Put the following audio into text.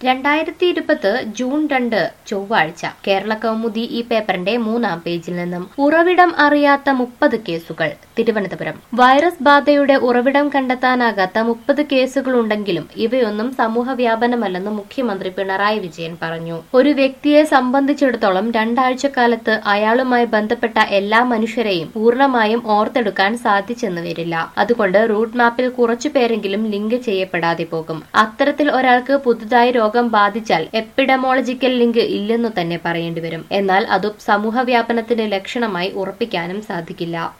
രണ്ടായിരത്തി ഇരുപത് ജൂൺ രണ്ട് ചൊവ്വാഴ്ച കേരള കൗമുദി ഈ പേപ്പറിന്റെ മൂന്നാം പേജിൽ നിന്നും ഉറവിടം അറിയാത്ത മുപ്പത് കേസുകൾ തിരുവനന്തപുരം വൈറസ് ബാധയുടെ ഉറവിടം കണ്ടെത്താനാകാത്ത മുപ്പത് കേസുകളുണ്ടെങ്കിലും ഇവയൊന്നും സമൂഹ വ്യാപനമല്ലെന്ന് മുഖ്യമന്ത്രി പിണറായി വിജയൻ പറഞ്ഞു ഒരു വ്യക്തിയെ സംബന്ധിച്ചിടത്തോളം രണ്ടാഴ്ചക്കാലത്ത് അയാളുമായി ബന്ധപ്പെട്ട എല്ലാ മനുഷ്യരെയും പൂർണ്ണമായും ഓർത്തെടുക്കാൻ സാധിച്ചെന്ന് വരില്ല അതുകൊണ്ട് റൂട്ട് മാപ്പിൽ കുറച്ചു പേരെങ്കിലും ലിങ്ക് ചെയ്യപ്പെടാതെ പോകും അത്തരത്തിൽ ഒരാൾക്ക് പുതുതായി രോഗം ബാധിച്ചാൽ എപ്പിഡമോളജിക്കൽ ലിങ്ക് ഇല്ലെന്നു തന്നെ പറയേണ്ടി വരും എന്നാൽ അത് സമൂഹ വ്യാപനത്തിന്റെ ലക്ഷണമായി ഉറപ്പിക്കാനും സാധിക്കില്ല